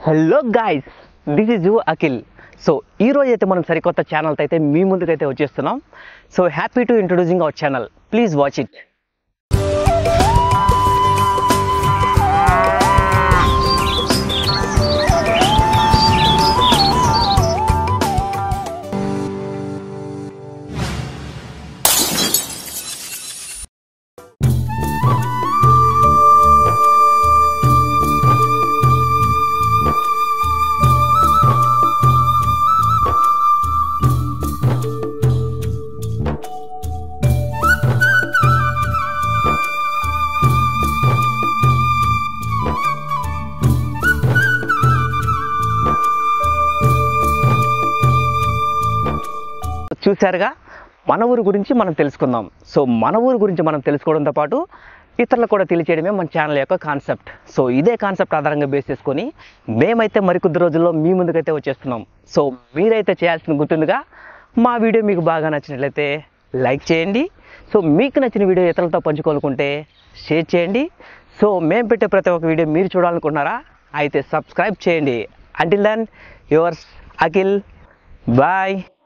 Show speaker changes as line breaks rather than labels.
hello guys this is you Akhil so ఈ రోజు అయితే మనం సరికొత్త ఛానల్తో అయితే మీ ముందుకైతే వచ్చేస్తున్నాం so happy to introducing our channel please watch it చూశారుగా మన ఊరు గురించి మనం తెలుసుకుందాం సో మన ఊరు గురించి మనం తెలుసుకోవడంతో పాటు ఇతరులకు కూడా తెలియచేయడమే మన ఛానల్ యొక్క కాన్సెప్ట్ సో ఇదే కాన్సెప్ట్ ఆధారంగా బేస్ చేసుకొని మేమైతే మరికొద్ది రోజుల్లో మీ ముందుకైతే వచ్చేస్తున్నాం సో మీరైతే చేయాల్సిన గుర్తుందిగా మా వీడియో మీకు బాగా నచ్చినట్లయితే లైక్ చేయండి సో మీకు నచ్చిన వీడియో ఇతరులతో పంచుకోవాలనుకుంటే షేర్ చేయండి సో మేము పెట్టే ప్రతి ఒక్క వీడియో మీరు చూడాలనుకుంటున్నారా అయితే సబ్స్క్రైబ్ చేయండి until then yours Akhil bye